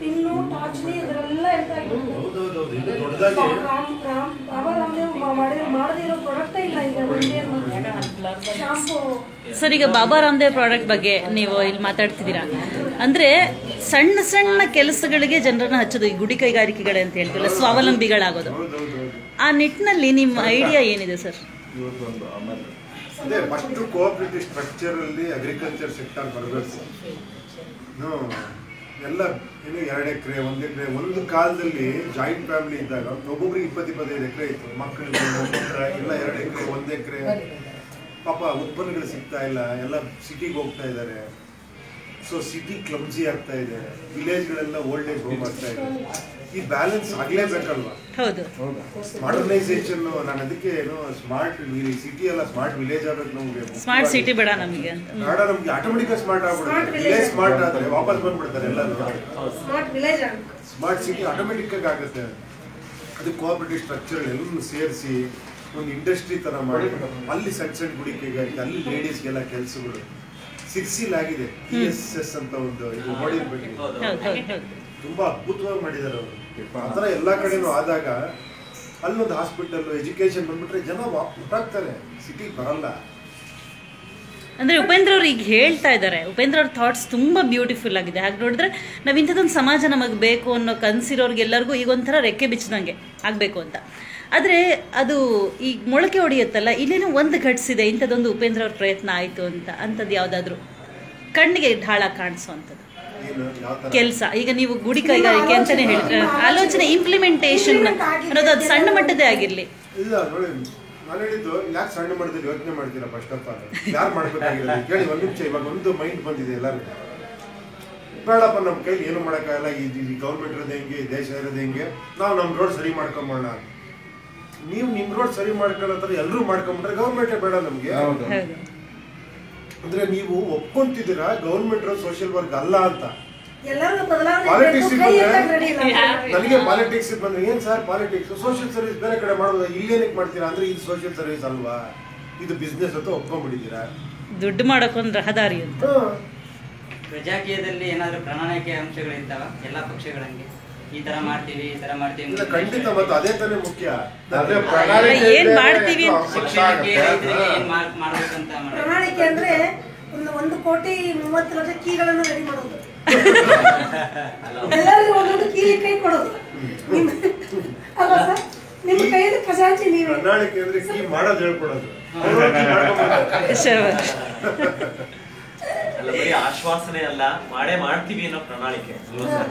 Pin ಟಾರ್ಚ್ನಿ ಇದರೆಲ್ಲ ಇರ್ತಾ ಇತ್ತು ಹೌದೌದು ಇದು ದೊಡ್ಡದಾಗಿ ರಾಮ್ ರಾಮ್ ಬಾಬಾ ರಾಮದೇವ್ ಮಾಡಿರೋ ಮಾಡದಿರೋ ಪ್ರಾಡಕ್ಟೇ ಇಲ್ಲ ಈಗ ಒಂದೇ ಶಾಂಪು ಸರ್ ಈಗ ಬಾಬಾ ರಾಮದೇವ್ ಪ್ರಾಡಕ್ಟ್ ಬಗ್ಗೆ ನೀವು ಇಲ್ಲಿ ಮಾತಾಡ್ತಿದ್ದೀರಾ ಅಂದ್ರೆ ಸಣ್ಣ ಸಣ್ಣ ಕೆಲಸಗಳಿಗೆ ಜನರನ್ನ ಹಚ್ಚೋದು ಈ ಗುಡಿ ಕೈಗಾರಿಕೆಗಳೇ ಅಂತ ಹೇಳ್ತಿಲ್ಲ ಸ್ವಾವಲಂಬಿಗಳಾಗೋದು ಹೌದೌದು ಆ ನಿಟ್ಟಿನಲ್ಲಿ ನಿಮ್ಮ ಐಡಿಯಾ ಏನಿದೆ ಸರ್ ಇವತ್ತೊಂದು ಆಮೇಲೆ ಅದೇ ಫಸ್ಟ್ ಕೋಆಪರೇಟಿವ್ ಸ್ಟ್ರಕ್ಚರ್ ಅಲ್ಲಿ ಅಗ್ರಿಕಲ್ಚರ್ ಸೆಕ್ಟರ್ ಬರಬೇಕು ನೋ ಎಲ್ಲ ಏನು ಎರಡು ಎಕರೆ ಒಂದು ಎಕರೆ ಒಂದು ಕಾಲದಲ್ಲಿ ಜಾಯಿಂಟ್ ಫ್ಯಾಮಿಲಿ ಇದ್ದಾಗ ಒಬ್ಬೊಬ್ರಿಗೆ ಇಪ್ಪತ್ತು ಇಪ್ಪತ್ತೈದು ಎಕರೆ ಇತ್ತು ಮಕ್ಕಳಿಗೆ ಮೊಮ್ಮಕ್ಳು ಎಲ್ಲ ಎರಡು ಎಕರೆ ಒಂದು ಎಕರೆ ಪಾಪ ಉತ್ಪನ್ನಗಳು ಸಿಗ್ತಾ ಇಲ್ಲ ಎಲ್ಲ ಸಿಟಿಗೆ ಹೋಗ್ತಾ ಇದ್ದಾರೆ ಸೊ ಸಿಟಿ ಕ್ಲಮ್ಸಿ ಆಗ್ತಾ ಇದೆ ವಿಲೇಜ್ಗಳೆಲ್ಲ ಓಲ್ಡ್ ಏಜ್ ಹೋಮ್ ಆಗ್ತಾ ಇದೆ ಈ ಬ್ಯಾಲೆನ್ಸ್ ಆಗ್ಲೇಬೇಕಲ್ವಾ ಹೌದು ಮಾಡರ್ನೈಸೇಷನ್ ನಾನು ಅದಕ್ಕೆ ಏನು ಸ್ಮಾರ್ಟ್ ಸಿಟಿ ಎಲ್ಲ ಸ್ಮಾರ್ಟ್ ವಿಲೇಜ್ ಆಗ್ಬೇಕು ನಮ್ಗೆ ಸ್ಮಾರ್ಟ್ ಸಿಟಿ ಬೇಡ ನಮಗೆ ಅಂತ ಹ್ಮ್. ಬೇಡ ನಮ್ಗೆ ಆಟೋಮೆಟಿಕ್ ಸ್ಮಾರ್ಟ್ Smart ಆಗ್ಬಿಡುತ್ತೆ village. ವಿಲೇಜ್ ಸ್ಮಾರ್ಟ್ ಆದ್ರೆ ವಾಪಸ್ ಬಂದ್ಬಿಡ್ತಾರೆ ಎಲ್ಲರೂ ಸ್ಮಾರ್ಟ್ ವಿಲೇಜ್ ಆಗುತ್ತೆ ಸ್ಮಾರ್ಟ್ ಸಿಟಿ ಆಟೋಮೆಟಿಕ್ ಆಗಿ ಆಗುತ್ತೆ ಅದು ಕೋಆಪರೇಟಿವ್ ಸ್ಟ್ರಕ್ಚರ್ ಎಲ್ಲರೂ ಸೇರಿಸಿ ಒಂದು ಇಂಡಸ್ಟ್ರಿ ತರ ಮಾಡಿ ಅಲ್ಲಿ ಸಣ್ಣ ಸಣ್ಣ ಗುಡಿ ಕೈಗಾರಿಕೆ ಅಲ್ಲಿ ಲೇಡೀಸ್ಗೆಲ್ಲ ಕೆಲಸಗಳು ಸಿಕ್ಸಿಲಾಗಿದೆ ಇ ಎಸ್ ಎಸ್ ಅಂತ ಒಂದು ಇದು ನೋಡಿರ್ಬೇಕು ಹೌದು ಹೌದು ಹೌದು ತುಂಬಾ ಅದ್ಭುತವಾಗಿ ಮಾಡಿದ್ದಾರೆ ಅವರು ಆ ಥರ ಎಲ್ಲ ಕಡೆನೂ ಆದಾಗ ಅಲ್ಲೊಂದು ಹಾಸ್ಪಿಟಲ್ ಎಜುಕೇಶನ್ ಬಂದ್ಬಿಟ್ರೆ ಜನ ವಾ- ಹುಟ್ಟಾಗ್ತಾರೆ ಸಿಟಿಗೆ ಬರಲ್ಲ ಅಂದ್ರೆ ಉಪೇಂದ್ರ ಅವ್ರು ಈಗ ಹೇಳ್ತಾ ಇದ್ದಾರೆ ಉಪೇಂದ್ರ ಅವ್ರ ಥಾಟ್ಸ್ ತುಂಬಾ ಬ್ಯೂಟಿಫುಲ್ ಆಗಿದೆ ಹಾಗೆ ನೋಡಿದ್ರೆ ನಾವು ಇಂಥದ್ದೊಂದು ಸಮಾಜ ನಮಗೆ ಬೇಕು ಅನ್ನೋ ಕನ್ಸಿರೋರ್ಗೆಲ್ಲರಿಗೂ ಈಗ ಒಂಥರ ರೆಕ್ಕೆ ಬಿಚ್ಚದಂಗೆ ಆಗಬೇಕು ಅಂತ ಆದರೆ ಅದು ಈಗ ಮೊಳಕೆ ಹೊಡೆಯುತ್ತಲ್ಲ ಇಲ್ಲೇನೋ ಒಂದು ಘಟಿಸಿದೆ ಇಂಥದ್ದೊಂದು ಉಪೇಂದ್ರ ಅವ್ರ ಪ್ರಯತ್ನ ಆಯಿತು ಅಂತ ಅಂಥದ್ದು ಯಾವುದಾದ್ರೂ ಕಣ್ಣಿಗೆ ಢಾಳ ಕಾಣಿಸೋವಂಥದ್ದು ಏನು ಯಾವ ಥರ ಕೆಲಸ ಈಗ ನೀವು ಗುಡಿ ಕೈಗಾರಿಕೆ ಅಂತಾನೆ ಹೇಳ್ತಾರೆ ಆಲೋಚನೆ ಇಂಪ್ಲಿಮೆಂಟೇಷನ್ ಅನ್ನೋದು ಅದು ಸಣ್ಣ ಮಟ್ಟದೇ ಆಗಿರಲಿ ಇಲ್ಲ ನೋಡಿ ನಾನು ಹೇಳಿದ್ದು ಯಾಕೆ ಸಣ್ಣ ಮಟ್ಟದಲ್ಲಿ ಯೋಚನೆ ಮಾಡ್ತೀರಾ ಫಸ್ಟ್ ಆಫ್ ಆಲ್ ಯಾರು ಮಾಡ್ಬೇಕಾಗಿರೋದು ಕೇಳಿ ಒಂದು ನಿಮಿಷ ಇವಾಗ ಒಂದು ಮೈಂಡ್ ಬಂದಿದೆ ಎಲ್ಲರಿಗೂ ಬೇಡಪ್ಪ ನಮ್ಮ ಕೈಲಿ ಏನು ಮಾಡೋಕ್ಕಾಗಲ್ಲ ಈ ಗೌರ್ಮೆಂಟ್ ಇರೋದು ಹೆಂಗೆ ಈ ದೇಶ ಇರೋದು ಹೆಂಗೆ ನಾವು ನಮ್ಮ ರೋಡ್ ಸರಿ ಮಾಡ್ಕೊಂಬೋಣ ನೀವು ನಿಮ್ಮ ರೋಡ್ ಸರಿ ಮಾಡ್ಕೊಳ್ಳೋ ಥರ ಎಲ್ಲರೂ ಮಾಡ್ಕೊಂಬಿಟ್ರೆ ಗೌರ್ಮೆಂಟೇ ಬೇಡ ನಮಗೆ ಹೌದು ಹೌದು ಅಂದ್ರೆ ನೀವು ಒಪ್ಕೊಂತಿದ್ದೀರಾ ಗೌರ್ಮೆಂಟ್ ಸೋಷಿಯಲ್ ವರ್ಕ್ ಅಲ್ಲ ಅಂತ ಎಲ್ಲರಿಗೂ ಬದಲಾವಣೆ Politics ಬೇಕು, ಕೈ ಬಂದ್ರೆ- ಎತ್ತಕ್ಕೆ ready ಇಲ್ಲ. ನನಗೆ ಪಾಲಿಟಿಕ್ಸ್ ಬಂದ್ರೆ ಏನ್ ಸರ್ ಪಾಲಿಟಿಕ್ಸ್ ಸೋಷಿಯಲ್ ಸರ್ವಿಸ್ ಬೇರೆ ಕಡೆ ಮಾಡೋದು ಇಲ್ಲೇನಕ್ಕೆ ಮಾಡ್ತೀರಾ ಅಂದ್ರೆ ಇದು ಸೋಷಿಯಲ್ ಸರ್ವಿಸ್ ಅಲ್ವಾ ಇದು ಬಿಸ್ನೆಸ್ ಅಂತ ಒಪ್ಕೊಂಡ್ಬಿಟ್ಟಿದ್ದೀರಾ ದುಡ್ಡು ಮಾಡೋಕ್ಕೊಂದು ರಹದಾರಿ ಅಂತ ಹಾ. ಪ್ರಜಾಕೀಯದಲ್ಲಿ ಏನಾದರೂ ಪ್ರಣಾಳಿಕೆ ಅಂಶಗಳಿರ್ತಾವ ಎಲ್ಲ ಪಕ್ಷಗಳಂಗೆ ಈ ತರ ಮಾಡ್ತೀವಿ ಈ ತರ ಮಾಡ್ತೀವಿ ಇಲ್ಲ ಖಂಡಿತ ಮತ್ತು ಅದೇ ತಾನೇ ಮುಖ್ಯ ಅದೇ ಅಲ್ಲ, ಪ್ರಣಾಳಿಕೆ ಏನ್ ಇದ್ರೆ ಮಾಡ್ತೀವಿ ಅಂತ- ಶಿಕ್ಷಣಕ್ಕೆ ಗೊತ್ತಾಗುತ್ತೆ. ರೈತರಿಗೆ ಏನ್ ಮಾಡ್- ಮಾಡ್ಬೇಕಂತ ಮಾಡಿ ಪ್ರಣಾಳಿಕೆ ಅಂದ್ರೆ ಒಂದು ಒಂದು ಕೋಟಿ ಮೂವತ್ತು ಲಕ್ಷ ಕೀಗಳನ್ನು ರೆಡಿ ಮಾಡೋದು ಎಲ್ಲರಿಗೂ ಒಂದೊಂದು ಕೀ ಕೈ ಕೊಡೋದು ನಿಮ್ ಅಲ್ವಾ ಸರ್ ನಿಮ್ಮ ಕೈಯಲ್ಲಿ ಖಜಾಂಚಿ ನೀವೇ ಪ್ರಣಾಳಿಕೆ ಅಂದ್ರೆ ಕೀ ಮಾಡೋದು ಹೇಳ್ಕೊಡೋದು ಅವ್ರು ಹೋಗಿ ಮಾಡ್ಕೊಂಡ್ಬಿಡ್ತಾರೆ. ಶಬಾಷ್. ಅಲ್ಲ ಬರೀ ಆಶ್ವಾಸನೆ ಅಲ್ಲ ಮಾಡೇ ಮಾಡ್ತೀವಿ ಅನ್ನೋ ಪ್ರಣಾಳಿಕೆ ಅಲ್ವಾ ಸರ್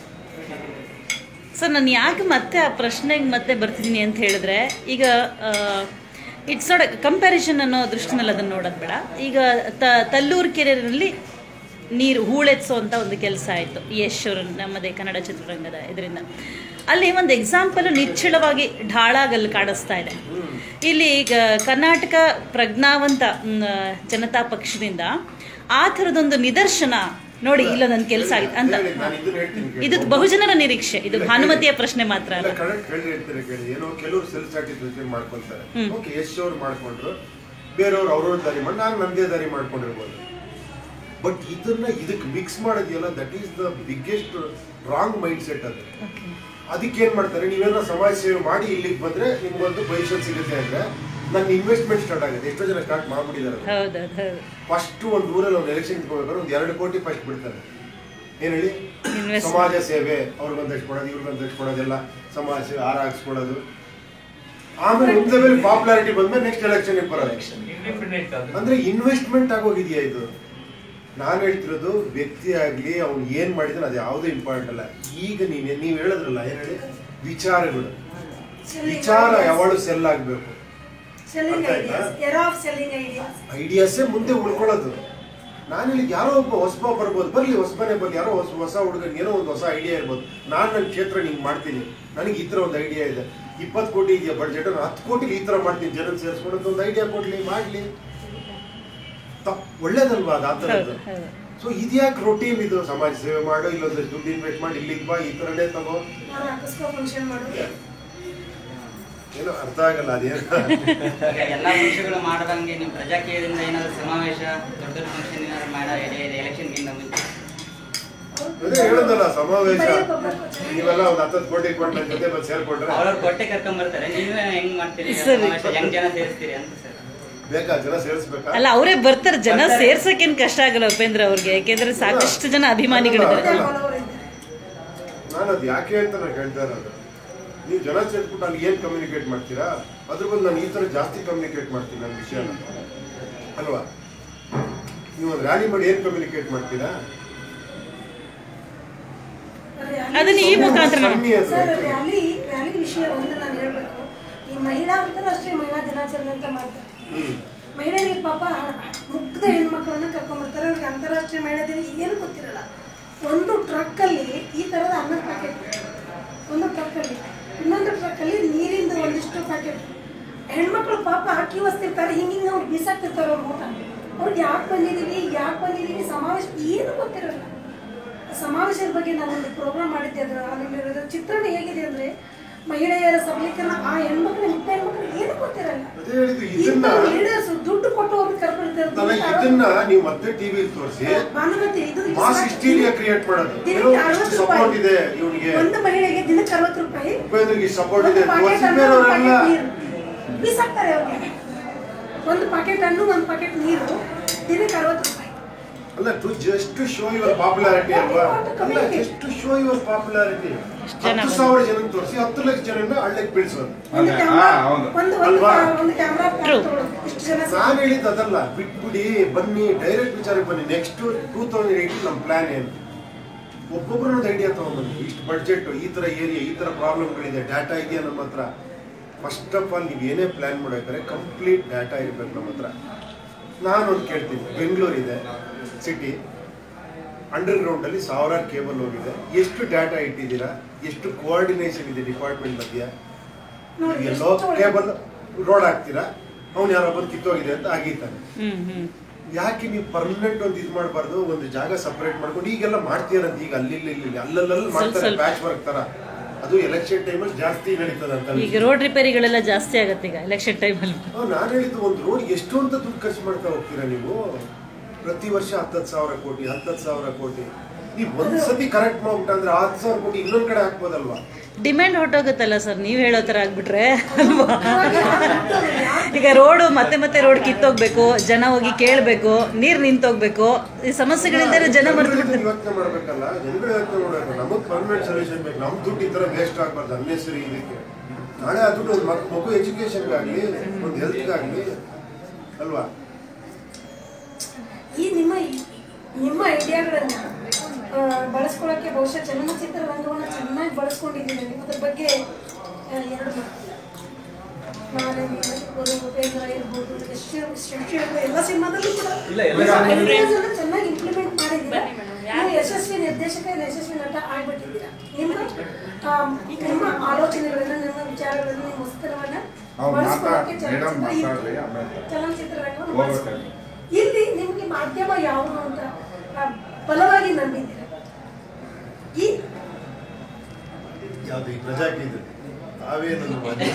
ಸರ್ ನಾನು ಯಾಕೆ ಮತ್ತೆ ಆ ಪ್ರಶ್ನೆಗೆ ಮತ್ತೆ ಬರ್ತಿದ್ದೀನಿ ಅಂತ ಹೇಳಿದ್ರೆ ಈಗ ಇಟ್ಸ್ ನಾಟ್ ಕಂಪ್ಯಾರಿಸನ್ ಅನ್ನೋ ದೃಷ್ಟಿನಲ್ಲಿ ಅದನ್ನು ನೋಡೋದು ಬೇಡ ಈಗ ತ ತಲ್ಲೂರು ಕೆರೆಯಲ್ಲಿ ನೀರು ಹೂಳೆತ್ಸೋ ಅಂತ ಒಂದು ಕೆಲಸ ಆಯಿತು ಯಶ್ ಅವರು ನಮ್ಮದೇ ಕನ್ನಡ ಚಿತ್ರರಂಗದ ಇದರಿಂದ ಅಲ್ಲಿ ಒಂದು ಎಕ್ಸಾಂಪಲ್ ನಿಚ್ಚಳವಾಗಿ ಢಾಳಾಗಲ್ಲಿ ಕಾಣಿಸ್ತಾ ಇದೆ ಇಲ್ಲಿ ಈಗ ಕರ್ನಾಟಕ ಪ್ರಜ್ಞಾವಂತ ಮ್, ಜನತಾ ಪಕ್ಷದಿಂದ ಆ ಥರದೊಂದು ನಿದರ್ಶನ ನೋಡಿ ಇಲ್ಲೊಂದೊಂದು ಕೆಲಸ ಆಗಿದೆ ಅಂತ ಹೇಳಿ, ನಾನು ಇದನ್ನ ಹೇಳ್ತೀನಿ ಕೇಳಿ. ಇದು ಬಹುಜನರ ನಿರೀಕ್ಷೆ ಇದು ಭಾನುಮತಿಯ ಪ್ರಶ್ನೆ ಮಾತ್ರ ಇಲ್ಲ ಅಲ್ಲ ಕರೆಕ್ಟ್ ಹೇಳಿ ಹೇಳ್ತಾರೆ ಕೇಳಿ ಏನೋ ಕೆಲವರು ಸೆಲ್ಫ್ ಸ್ಯಾಟಿಸ್ಫ್ಯಾಕ್ಷನ್ ಮಾಡ್ಕೊಂತಾರೆ ಹ್ಮ್. ಓಕೆ ಯಶ್ ಅವ್ರು ಮಾಡ್ಕೊಂಡ್ರು ಬೇರೆಯವ್ರು ಅವ್ರವ್ರ ದಾರಿ ಮಾಡಿ ನಾನು ನಂದೇ ದಾರಿ ಮಾಡ್ಕೊಂಡಿರ್ಬೋದು ಬಟ್ ಇದನ್ನ ಇದಕ್ಕೆ ಮಿಕ್ಸ್ ಮಾಡೋದಿಲ್ಲ that is the biggest wrong mindset ಅದು ಅದಕ್ಕೆ ಏನ್ ಮಾಡ್ತಾರೆ ನೀವೇನೋ ಸಮಾಜ ಸೇವೆ ಮಾಡಿ ಇಲ್ಲಿಗೆ ಬಂದ್ರೆ ನಿಮ್ಗೊಂದು ಪೊಸಿಷನ್ ಸಿಗುತ್ತೆ ಅಂದ್ರೆ ನನ್ನ ಇನ್ವೆಸ್ಟ್ಮೆಂಟ್ ಸ್ಟಾರ್ಟ್ ಆಗುತ್ತೆ ಎಷ್ಟೋ ಜನ ಸ್ಟಾರ್ಟ್ ಮಾಡ್ಬಿಟ್ಟಿದ್ದಾರೆ ಹೌದು ಅದು ಹೌದು ಫಸ್ಟ್ ಒಂದು ಊರಲ್ಲಿ ಒಂದು ಎಲೆಕ್ಷನ್ ಇಟ್ಕೋಬೇಕಾದ್ರೆ ಒಂದು ಎರಡು ಕೋಟಿ ಫಸ್ಟ್ ಬಿಡ್ತಾರೆ ಏನ್ ಹೇಳಿ Investment. ಸಮಾಜ ಸೇವೆ ಅವ್ರಿಗೊಂದಷ್ಟು ಕೊಡೋದು ಇವ್ರಿಗೊಂದಷ್ಟು ಕೊಡೋದೆಲ್ಲ ಸಮಾಜ ಸೇವೆ ಹಾರ ಹಾಕ್ಸ್ಕೊಡೋದು ಆಮೇಲೆ ಒಂದೇ ಮೇಲೆ ಪಾಪ್ಯುಲಾರಿಟಿ ಬಂದ್ಮೇಲೆ ನೆಕ್ಸ್ಟ್ ಎಲೆಕ್ಷನ್ ಬರೋದು ಇಂಡಿಪೆಂಡೆಂಟ್ ಅದು ಅಂದ್ರೆ ಇನ್ವೆಸ್ಟ್ಮೆಂಟ್ ಆಗೋಗಿದೆಯಾ ಇದು ನಾನು ಹೇಳ್ತಿರೋದು ವ್ಯಕ್ತಿ ಆಗ್ಲಿ ಅವ್ನು ಏನ್ ಮಾಡಿದ್ರೆ ಅದು ಯಾವುದೂ ಇಂಪಾರ್ಟೆಂಟ್ ಅಲ್ಲ ಈಗ ನೀನ್ ನೀವ್ ಹೇಳಿದ್ರಲ್ಲ ಏನ್ ಹೇಳಿ ವಿಚಾರಗಳು ವಿಚಾರ ಯಾವಾಗಲೂ ಸೆಲ್ ಆಗ್ಬೇಕು ಸೆಲ್ಲಿಂಗ್ ಅರ್ಥ ಆಯ್ತಾ? Ideas uh of selling ideas ಐಡಿಯಾಸೇ ಮುಂದೆ ಉಳ್ಕೊಳ್ಳೋದು ನಾನು ಇಲ್ಲಿ ಯಾರೋ ಒಬ್ಬ ಹೊಸಬ ಬರ್ಬೋದು ಬರ್ಲಿ ಹೊಸಬನೇ ಬರ್ಲಿ ಯಾರೋ ಹೊಸ ಹೊಸ ಹುಡುಗನಿಗೆ ಏನೋ ಒಂದು ಹೊಸ ಐಡಿಯಾ ಇರ್ಬೋದು ನಾನು ನನ್ನ ಕ್ಷೇತ್ರ ಹಿಂಗೆ ಮಾಡ್ತೀನಿ ನನಗೆ ಈ ಥರ ಒಂದು ಐಡಿಯಾ ಇದೆ ಇಪ್ಪತ್ತು ಕೋಟಿ ಇದೆಯಾ ಬಡ್ಜೆಟ್ ಹತ್ತು ಕೋಟಿಲಿ ಈ ಥರ ಮಾಡ್ತೀನಿ ಜನ ಸೇರಿಸ್ಕೊಂಡು ಒಂದು ಐಡಿಯಾ ಕೊಡ್ಲಿ ಮಾಡಲಿ ತಪ್ಪು ಒಳ್ಳೇದಲ್ವಾ ಅದು ಆ ಥರದ್ದು ಹೌದು ಹೌದು ಸೊ ಇದ್ಯಾಕೆ ರೊಟೀನ್ ಇದು ಸಮಾಜ ಸೇವೆ ಮಾಡು ಇಲ್ಲೊಂದಷ್ಟು ದುಡ್ಡು ಇನ್ವೆಸ್ಟ್ ಮಾಡಿ ಇಲ್ಲಿಗೆ ಬಾ ಈ ಥರನೇ ತಗೋ ನಾನು ಅಕಸ್ಕೋ ಫಂಕ್ಷನ್ ಮಾಡೋದು ಏನೋ ಅರ್ಥ ಆಗಲ್ಲ ಅದೇನು ಈಗ ಎಲ್ಲಾ ಪಕ್ಷಗಳು ಮಾಡದಂಗೆ ನಿಮ್ ಪ್ರಜಾಕೀಯದಿಂದ ಏನಾದ್ರು ಸಮಾವೇಶ ದೊಡ್ಡ ದೊಡ್ಡ ಫಂಕ್ಷನ್ ಏನಾದ್ರು ಮಾಡೋ ಇದೆ ಎಲೆಕ್ಷನ್ಗಿಂತ ಮುಂಚೆ ಹೌದು ಅದೇ ಹೇಳೋದಲ್ಲ ಸಮಾವೇಶ ನೀವೆಲ್ಲ ಒಂದು ಹತ್ತತ್ತು ಕೋಟಿ ಕೊಟ್ಟು ನನ್ನ ಜೊತೆ ಬಂದು ಸೇರ್ಕೊಂಡ್ರೆ ಅವ್ರವ್ರ ಕೊಟ್ಟೆ ಕರ್ಕೊಂಡ್ ಬರ್ತಾರೆ ನೀವೇ ಹೆಂಗ್ ಮಾಡ್ತೀರಿ ಸರಿ. ಸಮಾವೇಶ ಹೆಂಗ್ ಜನ ಸೇರಿಸ್ತೀರಿ ಅಂತ ಸರ್ ಬೇಕಾ ಜನ ಸೇರಿಸ್ಬೇಕಾ ಅಲ್ಲ ಅವರೇ ಬರ್ತಾರೆ ಜನ ಸೇರ್ಸಕ್ಕೇನ್ ಕಷ್ಟ ಆಗಲ್ಲ ಉಪೇಂದ್ರ ಅವ್ರಿಗೆ ಯಾಕೆಂದ್ರೆ ಸಾಕಷ್ಟು ಜನ ಅಭಿಮಾನಿಗಳಿದ್ದಾರೆ ನಾನು ಅದು ಯಾಕೆ ಅಂತ ನಾನು ಹೇಳ್ತಾ ಇರೋದು ನೀವು ಜನ ಸೇರ್ಬಿಟ್ಟು ಅಲ್ಲಿ ಏನು ಕಮ್ಯುನಿಕೇಟ್ ಮಾಡ್ತೀರಾ ಅದ್ರ ಬದಲು ನಾನು ಈ ಥರ ಜಾಸ್ತಿ ಕಮ್ಯುನಿಕೇಟ್ ಮಾಡ್ತೀನಿ ನನ್ನ ವಿಷಯನ ಅಲ್ವಾ ನೀವು ಒಂದು ರ್ಯಾಲಿ ಮಾಡಿ ಏನು ಕಮ್ಯುನಿಕೇಟ್ ಮಾಡ್ತೀರಾ ಅದನ್ನ ಈ ಮುಖಾಂತರ ನಾವು- ಕಮ್ಮಿ ಅದು ಸರ್ ರ್ಯಾಲಿ ರ್ಯಾಲಿ ವಿಷಯ ಒಂದು ನಾನು ಹೇಳ್ಬೇಕು ಈ ಮಹಿಳಾ ಅಂತಾರಾಷ್ಟ್ರೀಯ ಮಹಿಳಾ ದಿನಾಚರಣೆ ಅಂತ ಮಾಡ್ತಾರೆ ಹ್ಮ್. ಮಹಿಳೆಯರಿಗೆ ಪಾಪ ಮುಗ್ಧ ಹೆಣ್ಮಕ್ಳನ್ನ ಕರ್ಕೊಂಡ್ಬರ್ತಾರೆ ಅವ್ರಿಗೆ ಅಂತಾರಾಷ್ಟ್ರೀಯ ಮಹಿಳಾ ದಿನ ಏನು ಗೊತ್ತಿರಲ್ಲ ಒಂದು ಟ್ರಕ್ಕಲ್ಲಿ ಈ ಥರದ ಹನ್ನೊಂದು ಪ್ಯಾಕೆಟ್ ಒಂದು ಟ್ರಕ್ಕಲ್ಲಿ ಇನ್ನೊಂದು ಟ್ರಕ್ಕಲ್ಲಿ ನೀರಿಂದ ಒಂದಿಷ್ಟು ಪ್ಯಾಕೆಟ್ ಹೆಣ್ಮಕ್ಳು ಪಾಪ ಹಾಕಿ ವಸ್ತಿರ್ತಾರೆ ಹಿಂಗೆ ಹಿಂಗೆ ಅವ್ರು ಬೀಸಾಕ್ತಿರ್ತಾರೆ ಅವ್ರ ಊಟ ಅವ್ರಿಗೆ ಯಾಕೆ ಬಂದಿದ್ದೀವಿ ಯಾಕೆ ಬಂದಿದ್ದೀವಿ ಸಮಾವೇಶ ಏನು ಗೊತ್ತಿರಲ್ಲ ಸಮಾವೇಶದ ಬಗ್ಗೆ ನಾನು ಒಂದು ಪ್ರೋಗ್ರಾಮ್ ಮಾಡಿದ್ದೆ ಅದರ ಅಲ್ಲಿರೋದು ಚಿತ್ರಣ ಹೇಗಿದೆ ಅಂದ್ರೆ ಮಹಿಳೆಯರ ಸಬಲೀಕರಣ ಆ ಹೆಣ್ಮಕ್ಳು ಮುಖ್ಯ ಹೆಣ್ಮಕ್ಳು ಏನು ಗೊತ್ತಿರಲ್ಲ ಅದೇ ಹೇಳಿದ್ದು ಇದನ್ನ ಲೀಡರ್ಸ್ ದುಡ್ಡು ಕೊಟ್ಟು ಅವ್ರಿಗೆ ಕರ್ಕೊಳ್ತಾರೆ ನನಗೆ ಇದನ್ನ ನೀವು ಮತ್ತೆ ಟಿವಿ ತೋರಿಸಿ ಭಾನುಮತಿ ಇದು ಮಾಸ್ ಹಿಸ್ಟೀರಿಯಾ ಕ್ರಿಯೇಟ್ ಮಾಡೋದು ಏನೋ ದಿನಕ್ಕೆ ಅರವತ್ತು ಸಪೋರ್ಟ್ ರೂಪಾಯಿ ಇದೆ ಇವನಿಗೆ ಒಂದು ಮಹಿಳೆಗೆ ದಿನಕ್ಕೆ ಅರವತ್ತು ರೂಪಾಯಿ ಉಪೇಂದ್ರಿಗೆ ಸಪೋರ್ಟ್ ಇದೆ ಒಂದು ಪಾಕೆಟ್ ಹಣ್ಣು, ಒಂದು ಅವರೆಲ್ಲ ಪಾಕೆಟ್ ನೀರು ಬೀಸಾಕ್ತಾರೆ ಅವ್ರಿಗೆ ಒಂದು ಪಾಕೆಟ್ ಹಣ್ಣು ಒಂದು ಪಾಕೆಟ್ ನೀರು ದಿನಕ್ಕೆ ಅರವತ್ತು ರೂಪಾಯಿ ಅಲ್ಲ to just to show your popularity ಅಲ್ವಾ ಅಲ್ಲ Communicate. Just to show your popularity ಜನ ಹತ್ತು ಸಾವಿರ ಜನ ತೋರಿಸಿ ಹತ್ತು ಲಕ್ಷ ಜನನ ಹಳ್ಳಿಗೆ ಬೀಳ್ಸೋದು ಒಂದು ಅದೇ, ಕ್ಯಾಮ್ರಾ ಹಾ, ಹೌದು. ಒಂದು ಒಂದು ಅಲ್ವಾ? ಒಂದು ಕ್ಯಾಮ್ರಾ True. ಇಷ್ಟು ಜನ ನಾನು ಹೇಳಿದ್ದು ಅದಲ್ಲ ಬಿಟ್ಬಿಡಿ ಬನ್ನಿ ಡೈರೆಕ್ಟ್ ವಿಚಾರಕ್ಕೆ ಬನ್ನಿ ನೆಕ್ಸ್ಟ್ ಟೂ ತೌಸಂಡ್ ಏಯ್ಟೀನ್ ನಮ್ಮ ಪ್ಲಾನ್ ಏನು ಒಬ್ಬೊಬ್ಬರು ಒಂದು ಐಡಿಯಾ ತಗೊಂಡ್ಬನ್ನಿ ಇಷ್ಟು ಬಡ್ಜೆಟ್ ಈ ಥರ ಏರಿಯಾ ಈ ಥರ ಪ್ರಾಬ್ಲಮ್ಗಳಿದೆ ಡಾಟಾ ಇದೆಯಾ ನಮ್ಮ ಹತ್ರ ಫಸ್ಟ್ ಆಫ್ ಆಲ್ ನೀವು ಏನೇ ಪ್ಲ್ಯಾನ್ ಮಾಡಬೇಕಾದ್ರೆ ಕಂಪ್ಲೀಟ್ ಡಾಟಾ ಇರಬೇಕು ನಮ್ಮ ಹತ್ರ ನಾನೊಂದು ಕೇಳ್ತೀನಿ ಬೆಂಗಳೂರು ಇದೆ ಸಿಟಿ ಅಂಡರ್ ಗ್ರೌಂಡಲ್ಲಿ ಸಾವಿರಾರು ಕೇಬಲ್ ಹೋಗಿದೆ ಎಷ್ಟು ಡಾಟಾ ಇಟ್ಟಿದ್ದೀರಾ ಎಷ್ಟು ಕೋಆರ್ಡಿನೇಷನ್ ಇದೆ ಡಿಪಾರ್ಟ್ಮೆಂಟ್ ಮಧ್ಯ ನೋಡಿ, ಎಲ್ಲೋ ಎಷ್ಟು ಒಳ್ಳೆ- ಕೇಬಲ್ ರೋಡ್ ಹಾಕ್ತೀರಾ ಅವ್ನು ಯಾರೋ ಬಂದು ಕಿತ್ತೋಗಿದೆ ಅಂತ ಆಗೀತಾನೆ ಹ್ಮ್ ಹ್ಮ್ ಯಾಕೆ ನೀವು ಪರ್ಮನೆಂಟ್ ಒಂದು ಇದು ಮಾಡಬಾರ್ದು ಒಂದು ಜಾಗ ಸಪರೇಟ್ ಮಾಡ್ಕೊಂಡು ಈಗೆಲ್ಲ ಮಾಡ್ತೀರಂತ ಈಗ ಅಲ್ಲಿ ಇಲ್ಲಿ ಇಲ್ಲಿ ಅಲ್ಲಲ್ಲಿ ಮಾಡ್ತಾರೆ ಸ್ವಲ್ಪ. ಬ್ಯಾಚ್ ವರ್ಕ್ ತರ ಅದು ಎಲೆಕ್ಷನ್ ಟೈಮಲ್ಲಿ ಜಾಸ್ತಿ ನಡೀತದೆ ಅಂತ ಈಗ ರೋಡ್ ರಿಪೇರಿಗಳೆಲ್ಲ ಜಾಸ್ತಿ ಆಗತ್ತೆ ಈಗ ಎಲೆಕ್ಷನ್ ಟೈಮಲ್ಲಿ ನಾನು ಹೇಳಿದ್ದು ಒಂದು ರೋಡ್ ಎಷ್ಟು ಅಂತ ದುಡ್ಡು ಖರ್ಚು ಮಾಡ್ತಾ ಹೋಗ್ತೀರಾ ನೀವು ಪ್ರತಿ ವರ್ಷ ಹತ್ತತ್ತು ಸಾವಿರ ಕೋಟಿ ಹತ್ತತ್ತು ಸಾವಿರ ಕೋಟಿ ನೀವು ಒಂದ್ ಸತಿ ಕರೆಕ್ಟ್ ಮಾಡ್ಬಿಟ್ಟು ಅಂದ್ರೆ ಹತ್ತು ಸಾವಿರ ಕೋಟಿ ಇನ್ನೊಂದ್ ಕಡೆ ಹಾಕ್ಬೋದಲ್ವಾ ಡಿಮ್ಯಾಂಡ್ ಹೊಟ್ಟೋಗುತ್ತಲ್ಲ ಸರ್ ನೀವು ಹೇಳೋ ಥರ ಆಗ್ಬಿಟ್ರೆ ಅಲ್ವಾ ಈಗ ರೋಡು ಮತ್ತೆ ಮತ್ತೆ ರೋಡ್ ಕಿತ್ತೋಗ್ಬೇಕು ಜನ ಹೋಗಿ ಕೇಳಬೇಕು ನೀರು ನಿಂತೋಗ್ಬೇಕು ಈ ಸಮಸ್ಯೆಗಳಿಂದ ಜನ ಮರ್ತು ಬಿಡ್ತಾರೆ ಯೋಚನೆ ಮಾಡ್ಬೇಕಲ್ಲ ಜನಗಳು ಯೋಚನೆ ಮಾಡ್ಬೇಕು ನಮಗ್ ಪರ್ಮನೆಂಟ್ ಸೊಲ್ಯೂಷನ್ ಬೇಕು ನಮ್ ದುಡ್ಡು ಈ ತರ ವೇಸ್ಟ್ ಆಗ್ಬಾರ್ದು ಅನ್ನೆಸರಿ ಇದಕ್ಕೆ ನಾಳೆ ಆ ದುಡ್ಡು ಒಂದು ಮಕ್- ಮಗು ಎಜುಕೇಶನ್ಗಾಗ್ಲಿ ಒಂದು ಹೆಲ್ತ್ಗಾಗ್ಲಿ ಅಲ್ವಾ ಈ ನಿಮ್ಮ ನಿಮ್ಮ ಐಡಿಯಾಗಳನ್ನ ಆ, ಬಳಸ್ಕೊಳ್ಳೋಕೆ ಬಹುಶಃ ಚಲನಚಿತ್ರ ರಂಗವನ್ನು ಚೆನ್ನಾಗಿ ಬಳಸ್ಕೊಂಡಿದ್ದೀನಿ ನೀವು ಅದ್ರ ಬಗ್ಗೆ ಆ, ಎರಡು ಮಾತು ನಾರಾಯಣ ಇರ್ಬೋದು ಉಪೇಂದ್ರ ಇರ್ಬೋದು ಯಶ್- ಶಶಿ ಇರ್ಬೋದು, ಎಲ್ಲ ಸಿನಿಮಾದಲ್ಲೂ ಕೂಡ ಇಲ್ಲ, ಎಲ್ಲ ideas ಅನ್ನ ಚೆನ್ನಾಗಿ ಇಂಪ್ಲಿಮೆಂಟ್ ಮಾಡಿದ್ದೀರಾ ನೀವು ಯಶಸ್ವಿ ನಿರ್ದೇಶಕ ಯಶಸ್ವಿ ನಟ ಆಗ್ಬಿಟ್ಟಿದ್ದೀರಾ ನಿಮ್ಮ ಆ, ನಿಮ್ಮ ಆಲೋಚನೆಗಳನ್ನ ನಿಮ್ಮ ವಿಚಾರಗಳನ್ನ ನಿಮ್ಮ ಹೊಸತನವನ್ನ ಅವ್ರು ಬಳಸ್ಕೊಳ್ಳೋಕೆ ಮಾತಾಡ್- ಮೇಡಮ್ ಚಲನಚಿತ್ರ ಮಾತಾಡ್ರಿ, ಇತ್ತು. ಆಮೇಲೆ. ಚಲನಚಿತ್ರ ರಂಗವನ್ನು ಹೋಗ್ಬೇಕು. ಬಳಸ್ಕೊಳ್ಳಿ. ಇಲ್ಲಿ ನಿಮಗೆ ಮಾಧ್ಯಮ ಯಾವುದು ಅಂತ ಆ, ಬಲವಾಗಿ ನಂಬಿದ್ದೀರಾ ಈ ಯಾವ್ದು ಈ ಪ್ರಜಾಕೀಯ ತಾವೇನು ಮಾಡಿ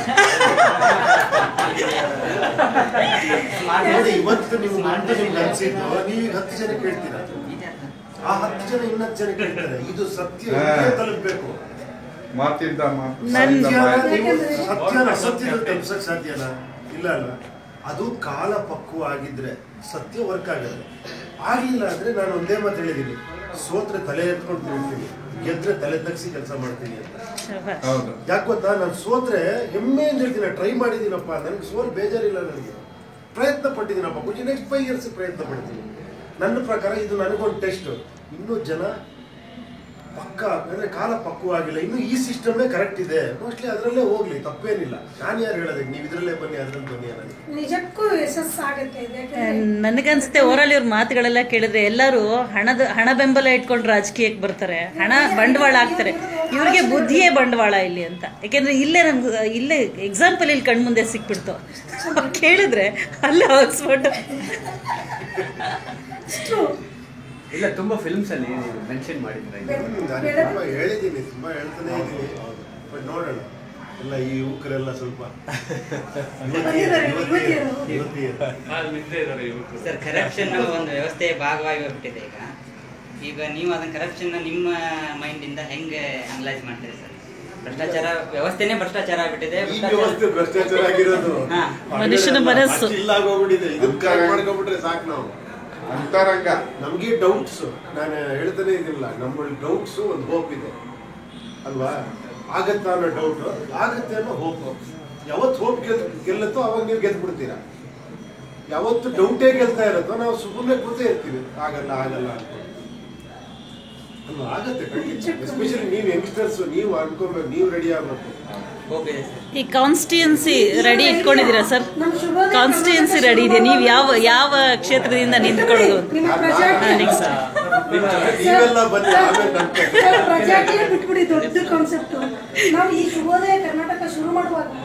ನೋಡಿ ಇವತ್ತು ನೀವು ಮಂಟು ನಿಮ್ಗೆ ಅನ್ಸಿದ್ದು ನೀವೀಗ ಹತ್ತು ಜನ ಕೇಳ್ತೀರಾ ಆ ಹತ್ತು ಜನ ಇನ್ನತ್ತು ಜನ ಕೇಳ್ತಾರೆ ಇದು ಸತ್ಯ ಇಲ್ಲೇ ತಲುಪಬೇಕು ಮಾತಿದ್ದ ಮಾತು ನನ್ ಸಾಯ್ದ ಮಾತು. ನೀವು ಸತ್ಯನ ಅಸತ್ಯದಲ್ಲಿ ತಲುಪ್ಸಕ್ ಸಾಧ್ಯನಾ ಇಲ್ಲ ಅಲ್ಲ ಅದು ಕಾಲ ಪಕ್ವ ಆಗಿದ್ರೆ ಸತ್ಯ ವರ್ಕ್ ಆಗುತ್ತೆ ಆಗ್ಲಿಲ್ಲ ಅಂದ್ರೆ ನಾನು ಒಂದೇ ಮಾತು ಹೇಳಿದ್ದೀನಿ ಸೋತ್ರೆ ತಲೆ ಎತ್ಕೊಂಡು ತಿಳ್ತೀನಿ ಗೆದ್ರೆ ತಲೆ ತಗ್ಸಿ ಕೆಲಸ ಮಾಡ್ತೀನಿ ಅಂತ ಶಭಾಷ್. ಹೌದು ಯಾಕೆ ಗೊತ್ತಾ ನಾನು ಸೋತ್ರೆ ಹೆಮ್ಮೆಯಿಂದ ಹೇಳ್ತೀನಿ ಟ್ರೈ ಮಾಡಿದ್ದೀನಪ್ಪ ನನಗೆ ಸೋಲ್ ಬೇಜಾರಿಲ್ಲ ನನಗೆ ಪ್ರಯತ್ನ ಪಟ್ಟಿದ್ದೀನಪ್ಪ ಮುಂಚೆ ನೆಕ್ಸ್ಟ್ ಫೈವ್ ಇಯರ್ಸ್ ಪ್ರಯತ್ನ ಪಡ್ತೀನಿ ನನ್ನ ಪ್ರಕಾರ ಇದು ನನಗೊಂದು ಟೆಸ್ಟ್ ಇನ್ನೂ ಜನ ಪಕ್ಕ ಅಂದ್ರೆ ಕಾಲ ಪಕ್ವವಾಗಿಲ್ಲ ಇನ್ನು ಈ ಸಿಸ್ಟಮೇ ಕರೆಕ್ಟ್ ಇದೆ ಮೋಸ್ಟ್ಲಿ ಅದರಲ್ಲೇ ಹೋಗ್ಲಿ ತಪ್ಪೇನಿಲ್ಲ ನಾನು ಯಾರು ಹೇಳೋದಕ್ಕೆ ನೀವು ಇದರಲ್ಲೇ ಬನ್ನಿ ಅದರಲ್ಲಿ ಬನ್ನಿ ಅನ್ನೋದು ನಿಜಕ್ಕೂ ಯಶಸ್ಸಾಗುತ್ತೆ ಇದು ಯಾಕಂದ್ರೆ ನನಗನ್ಸುತ್ತೆ ಓವರಾಲ್ ಇವ್ರ ಮಾತುಗಳೆಲ್ಲ ಕೇಳಿದ್ರೆ ಎಲ್ಲರೂ ಹಣದ ಹಣ ಬೆಂಬಲ ಇಟ್ಕೊಂಡು ರಾಜಕೀಯಕ್ಕೆ ಬರ್ತಾರೆ ಹಣ ಬಂಡವಾಳ ಹಾಕ್ತಾರೆ ಇವ್ರಿಗೆ ಬುದ್ಧಿಯೇ ಬಂಡವಾಳ ಇಲ್ಲಿ ಅಂತ ಯಾಕೆಂದ್ರೆ ಇಲ್ಲೇ ನಮ್ಗೆ ಇಲ್ಲೇ ಎಕ್ಸಾಂಪಲ್ ಇಲ್ಲಿ ಕಣ್ಮುಂದೆ ಸಿಕ್ಬಿಡ್ತು ಕೇಳಿದ್ರೆ ಅಲ್ಲೇ ಹಾಕ್ಸ್ಬಿಟ್ಟು ಇಷ್ಟು ಇಲ್ಲ ತುಂಬಾ ಫಿಲ್ಮ್ಸ್ ಅಲ್ಲಿ ಮೆನ್ಷನ್ ಮಾಡಿದ್ರೆ ನಾನು ತುಂಬಾ ಹೇಳಿದ್ದೀನಿ ತುಂಬಾ ಹೇಳ್ತಾನೆ ಇದ್ದೀನಿ ಬಟ್ ನೋಡೋಣ ಎಲ್ಲ ಈ ಯುವಕರೆಲ್ಲ ಸ್ವಲ್ಪ ಬಂದಿದ್ದಾರೆ, ಯುವತಿಯರು. ಯುವತಿಯರು ಸರ್ ಕರಪ್ಷನ್ ಒಂದು ವ್ಯವಸ್ಥೆಯ ಭಾಗವಾಗಿ ಹೋಗ್ಬಿಟ್ಟಿದೆ ಈಗ ಈಗ ನೀವು ಅದನ್ನ ಕರಪ್ಷನ್ ನಿಮ್ಮ ಮೈಂಡ್ ಇಂದ ಹೆಂಗೆ ಅನಲೈಸ್ ಮಾಡ್ತೀರಿ ಸರ್ ಭ್ರಷ್ಟಾಚಾರ ವ್ಯವಸ್ಥೆನೇ ಭ್ರಷ್ಟಾಚಾರ ಆಗ್ಬಿಟ್ಟಿದೆ ಈ ಭ್ರಷ್ಟಾಚಾರ- ವ್ಯವಸ್ಥೆ ಭ್ರಷ್ಟಾಚಾರ ಆಗಿರೋದು ಹಾ. ಮನುಷ್ಯನ ಮನಸ್ಸು. ಅಷ್ಟು ಇಲ್ಲ ಆಗೋಗ್ಬಿಟ್ಟಿದೆ ಇದನ್ನ ಕರೆಕ್ಟ್ ಮಾಡ್ಕೊಂಡ್ಬಿಟ್ರೆ ಸಾಕು ನಾವು ಅಂತರಂಗ ನಮಗೆ ಡೌಟ್ಸ್ ನಾನು ಹೇಳ್ತಾನೆ ಇದಿಲ್ಲ ನಮ್ಮಲ್ಲಿ ಡೌಟ್ಸ್ ಒಂದು ಹೋಪ್ ಇದೆ ಅಲ್ವಾ ಆಗತ್ತಾ ಅನ್ನೋ ಡೌಟ್ ಆಗತ್ತೆ ಅನ್ನೋ ಹೋಪ್ ಯಾವತ್ತು ಹೋಪ್ ಗೆಲ್ ಗೆಲ್ಲುತ್ತೋ ಅವಾಗ ನೀವು ಗೆದ್ದು ಬಿಡ್ತೀರಾ ಯಾವತ್ತು ಡೌಟೇ ಗೆಲ್ತಾ ಇರುತ್ತೋ ನಾವು ಸುಮ್ಮನೆ ಕೂತೇ ಇರ್ತೀವಿ ಆಗಲ್ಲ ಆಗಲ್ಲ ಅನ್ಕೊಂಡು ಅಲ್ವಾ ಆಗತ್ತೆ ಖಂಡಿತ ಎಸ್ಪೆಷಲಿ ನೀವು ಯಂಗ್ಸ್ಟರ್ಸ್ ನೀವು ಅನ್ಕೋಬೇಕು ನೀವು ರೆಡಿ ಆಗ್ಬೇಕು ಹೋಪ್ ಇದೆ ಸರ್ ಈ ಕಾನ್ಸ್ಟಿಟ್ಯೂನ್ಸಿ ರೆಡಿ ಇಟ್ಕೊಂಡಿದ್ದೀರಾ ಸರ್ ನಮ್ಮ ಶುಭೋದಯ ಕಾನ್ಸ್ಟಿಟ್ಯೂನ್ಸಿ ಕರ್ನಾಟಕ ರೆಡಿ ಇದೆ ನೀವು ಯಾವ ಯಾವ ಕ್ಷೇತ್ರದಿಂದ ನಿಂತ್ಕೊಳ್ಳೋದು ಅಂತ ನಿಮ್ಮ ಪ್ರಜಾಕೀಯ next. ನೀವೆಲ್ಲ ಬನ್ನಿ ಆಮೇಲೆ ನಮ್ಮ ಸರ್, ಪ್ರಜಾಕೀಯ ಬಿಟ್ಬಿಡಿ ದೊಡ್ಡ ಕಾನ್ಸೆಪ್ಟ್ ನಾವು ಈ ಶುಭೋದಯ ಕರ್ನಾಟಕ ಶುರು ಮಾಡುವಾಗ